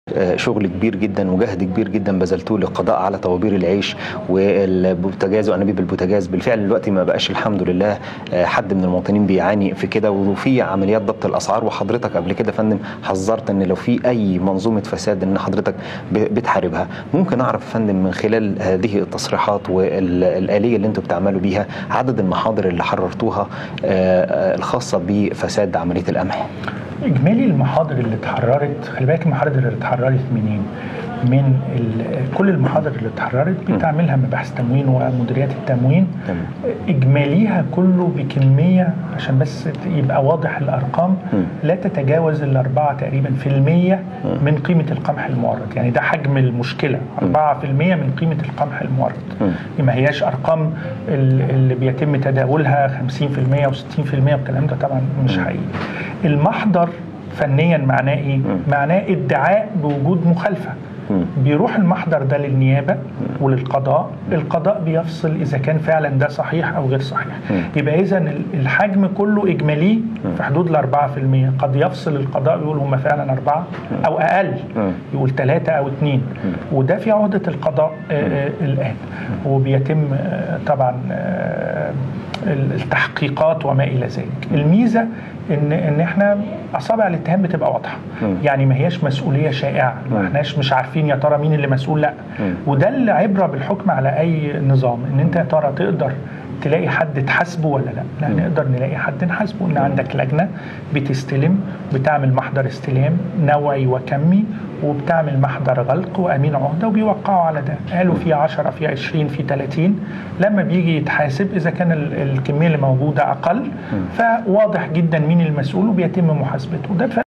شغل كبير جدا وجهد كبير جدا بذلتوه للقضاء على طوابير العيش والبوتاجاز وانابيب البوتاجاز بالفعل دلوقتي ما بقاش الحمد لله حد من المواطنين بيعاني في كده وفي عمليات ضبط الاسعار وحضرتك قبل كده يا فندم حذرت ان لو في اي منظومه فساد ان حضرتك بتحاربها ممكن اعرف يا فندم من خلال هذه التصريحات والاليه اللي انتم بتعملوا بيها عدد المحاضر اللي حررتوها الخاصه بفساد عمليه القمح اجمالي المحاضر اللي اتحررت خلي بالك المحاضر اللي اتحررت منين؟ من كل المحاضر اللي اتحررت بتعملها مباحث تموين ومديريات التموين تمام. اجماليها كله بكميه عشان بس يبقى واضح الارقام م. لا تتجاوز الأربعة تقريبا في المية من قيمه القمح المورد يعني ده حجم المشكله 4% من قيمه القمح المورد ما هياش ارقام اللي بيتم تداولها 50% و60% والكلام ده طبعا مش حقيقي المحضر فنيا معناه ايه؟ معناه ادعاء بوجود مخالفه بيروح المحضر ده للنيابه وللقضاء القضاء بيفصل اذا كان فعلا ده صحيح او غير صحيح يبقى اذا الحجم كله اجمالي في حدود ال 4% قد يفصل القضاء يقول هم فعلا أربعة او اقل يقول ثلاثة او اثنين وده في عهده القضاء الان وبيتم طبعا التحقيقات وما الى ذلك الميزه ان ان احنا اصابع الاتهام بتبقى واضحه يعني ما هياش مسؤوليه شائعه ما احناش مش عارفين يا ترى مين اللي مسؤول لا وده اللي عبره بالحكم على اي نظام ان انت يا ترى تقدر تلاقي حد تحاسبه ولا لا لا م. نقدر نلاقي حد نحاسبه ان عندك لجنه بتستلم بتعمل محضر استلام نوعي وكمي وبتعمل محضر غلق وامين عهده وبيوقعوا على ده قالوا في 10 في 20 في 30 لما بيجي يتحاسب اذا كان الكميه اللي موجوده اقل فواضح جدا مين المسؤول وبيتم محاسبته ده